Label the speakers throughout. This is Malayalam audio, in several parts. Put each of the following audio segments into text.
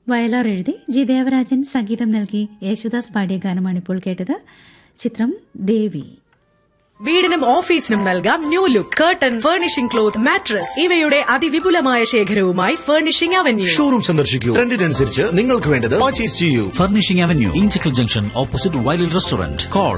Speaker 1: വയലാർ എഴുതി ജി ദേവരാജൻ സംഗീതം നൽകി യേശുദാസ് പാടിയ ഗാനമാണ് ഇപ്പോൾ കേട്ടത് ചിത്രം ദേവി
Speaker 2: വീടിനും ഓഫീസിനും നൽകാം new look curtain furnishing cloth mattress ഇവയുടെ അതിവിപുലമായ ശേഖരവുമായി ഫർണിഷിംഗ് അവന്യൂ
Speaker 3: ഷോറൂം സന്ദർശിക്കൂ ട്രെൻഡിനനുസരിച്ച് നിങ്ങൾക്ക് വേണ്ടത് പർച്ചേസ് ചെയ്യൂ
Speaker 4: Furnishing Avenue, Inchicle Junction, opposite Wiley Restaurant. Call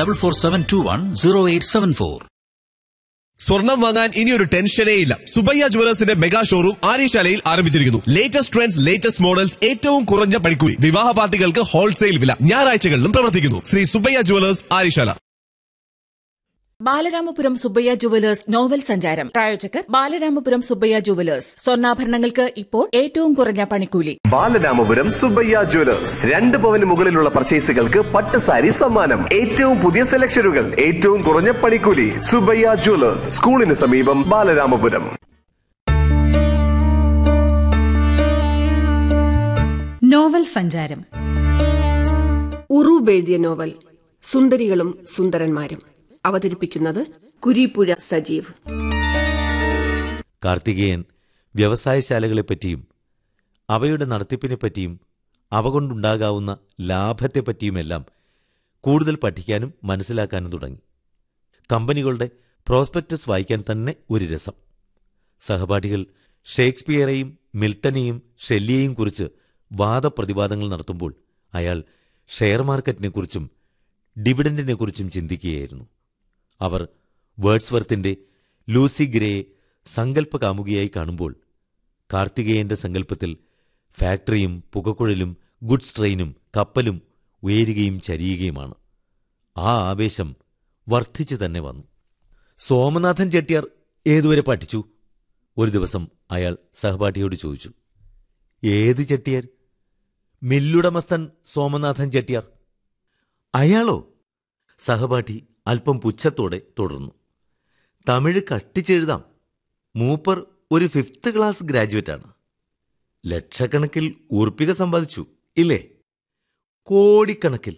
Speaker 4: 9447210874.
Speaker 5: സ്വർണം വാങ്ങാൻ ഇനി ഒരു ടെൻഷനേ ഇല്ല സുബയ്യ ജുവലേഴ്സിന്റെ മെഗാ ഷോറൂം ആര്യശാലയിൽ ആരംഭിച്ചിരിക്കുന്നു ലേറ്റസ്റ്റ് ട്രെൻഡ്സ് ലേറ്റസ്റ്റ് മോഡൽസ് ഏറ്റവും കുറഞ്ഞ പണിക്കൂലി വിവാഹ പാർട്ടികൾക്ക് ഹോൾസെയിൽ വില ഞായറാഴ്ചകളിലും പ്രവർത്തിക്കുന്നു Shri Subbaiah jewellers Aryasala
Speaker 6: Balaramapuram Subbaiah jewellers novel സഞ്ചാരം പ്രായോജകർ ബാലരാമപുരം സുബ്ബയ്യ ജുവലേഴ്സ് സ്വർണ്ണാഭരണങ്ങൾക്ക് ഇപ്പോൾ ഏറ്റവും കുറഞ്ഞ പണിക്കൂലി
Speaker 7: ബാലരാമപുരം സുബയ്യ ജ്വല്ലേഴ്സ് രണ്ട് പവന് മുകളിലുള്ള പർച്ചേസുകൾക്ക് പട്ട് സാരി സമ്മാനം ഏറ്റവും പുതിയ സെലക്ഷനുകൾ ഏറ്റവും കുറഞ്ഞ പണിക്കൂലി സുബയ്യ ജ്വല്ലേഴ്സ് സ്കൂളിന് സമീപം ബാലരാമപുരം
Speaker 8: നോവൽ സഞ്ചാരം
Speaker 9: ഉറൂബ് എഴുതിയ നോവൽ സുന്ദരികളും സുന്ദരന്മാരും അവതരിപ്പിക്കുന്നത് കുരീപ്പുഴ സജീവ്
Speaker 10: കാർത്തികേയൻ വ്യവസായശാലകളെപ്പറ്റിയും അവയുടെ നടത്തിപ്പിനെപ്പറ്റിയും അവ കൊണ്ടുണ്ടാകാവുന്ന ലാഭത്തെപ്പറ്റിയുമെല്ലാം കൂടുതൽ പഠിക്കാനും മനസ്സിലാക്കാനും തുടങ്ങി കമ്പനികളുടെ പ്രോസ്പെക്ടസ് വായിക്കാൻ തന്നെ ഒരു രസം സഹപാഠികൾ ഷേക്സ്പിയറെയും മിൽട്ടനെയും ഷെല്ലിയെയും കുറിച്ച് വാദപ്രതിവാദങ്ങൾ നടത്തുമ്പോൾ അയാൾ ഷെയർ മാർക്കറ്റിനെക്കുറിച്ചും ഡിവിഡന്റിനെക്കുറിച്ചും ചിന്തിക്കുകയായിരുന്നു അവർ വേർഡ്സ്വർത്തിന്റെ ലൂസി ഗ്രേയെ സങ്കല്പ കാമുകിയായി കാണുമ്പോൾ കാർത്തികേയന്റെ സങ്കല്പത്തിൽ ഫാക്ടറിയും പുകക്കുഴലും ഗുഡ്സ് ട്രെയിനും കപ്പലും ഉയരുകയും ചരിയുകയുമാണ് ആ ആവേശം വർദ്ധിച്ചു തന്നെ വന്നു സോമനാഥൻ ചെട്ടിയാർ ഏതുവരെ പഠിച്ചു ഒരു ദിവസം അയാൾ സഹപാഠിയോട് ചോദിച്ചു ഏത് ചെട്ടിയാർ മില്ലുടമസ്ഥൻ സോമനാഥൻ ചെട്ടിയാർ അയാളോ സഹപാഠി അല്പം പുച്ഛത്തോടെ തുടർന്നു തമിഴ് കട്ടിച്ചെഴുതാം മൂപ്പർ ഒരു ഫിഫ്ത്ത് ക്ലാസ് ഗ്രാജുവേറ്റാണ് ലക്ഷക്കണക്കിൽ ഊർപ്പിക സമ്പാദിച്ചു ഇല്ലേ കോടിക്കണക്കിൽ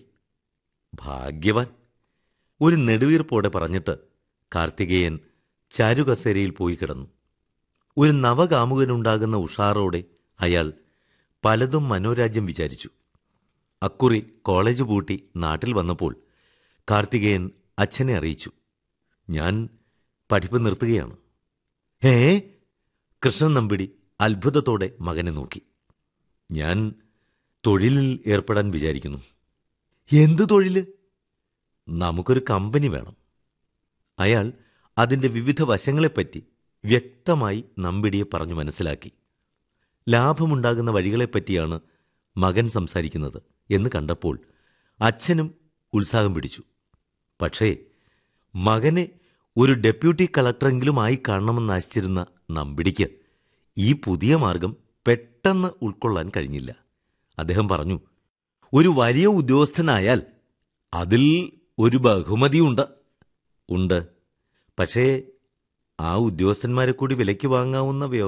Speaker 10: ഭാഗ്യവാൻ ഒരു നെടുവീർപ്പോടെ പറഞ്ഞിട്ട് കാർത്തികേയൻ ചാരുകസേരയിൽ പോയി കിടന്നു ഒരു നവകാമുകനുണ്ടാകുന്ന ഉഷാറോടെ അയാൾ പലതും മനോരാജ്യം വിചാരിച്ചു അക്കുറി കോളേജ് പൂട്ടി നാട്ടിൽ വന്നപ്പോൾ കാർത്തികേയൻ അച്ഛനെ അറിയിച്ചു ഞാൻ പഠിപ്പ് നിർത്തുകയാണ് ഏ കൃഷ്ണൻ നമ്പിടി അത്ഭുതത്തോടെ മകനെ നോക്കി ഞാൻ തൊഴിലിൽ ഏർപ്പെടാൻ വിചാരിക്കുന്നു എന്തു തൊഴില് നമുക്കൊരു കമ്പനി വേണം അയാൾ അതിന്റെ വിവിധ വശങ്ങളെപ്പറ്റി വ്യക്തമായി നമ്പിടിയെ പറഞ്ഞു മനസ്സിലാക്കി ലാഭമുണ്ടാകുന്ന വഴികളെപ്പറ്റിയാണ് മകൻ സംസാരിക്കുന്നത് എന്ന് കണ്ടപ്പോൾ അച്ഛനും ഉത്സാഹം പിടിച്ചു പക്ഷേ മകനെ ഒരു ഡെപ്യൂട്ടി കളക്ടറെങ്കിലും ആയി കാണണമെന്ന് ആശിച്ചിരുന്ന നമ്പിടിക്ക് ഈ പുതിയ മാർഗം പെട്ടെന്ന് ഉൾക്കൊള്ളാൻ കഴിഞ്ഞില്ല അദ്ദേഹം പറഞ്ഞു ഒരു വലിയ ഉദ്യോഗസ്ഥനായാൽ അതിൽ ഒരു ബഹുമതിയുണ്ട് ഉണ്ട് പക്ഷേ ആ ഉദ്യോഗസ്ഥന്മാരെ കൂടി വിലയ്ക്ക് വാങ്ങാവുന്ന വ്യവ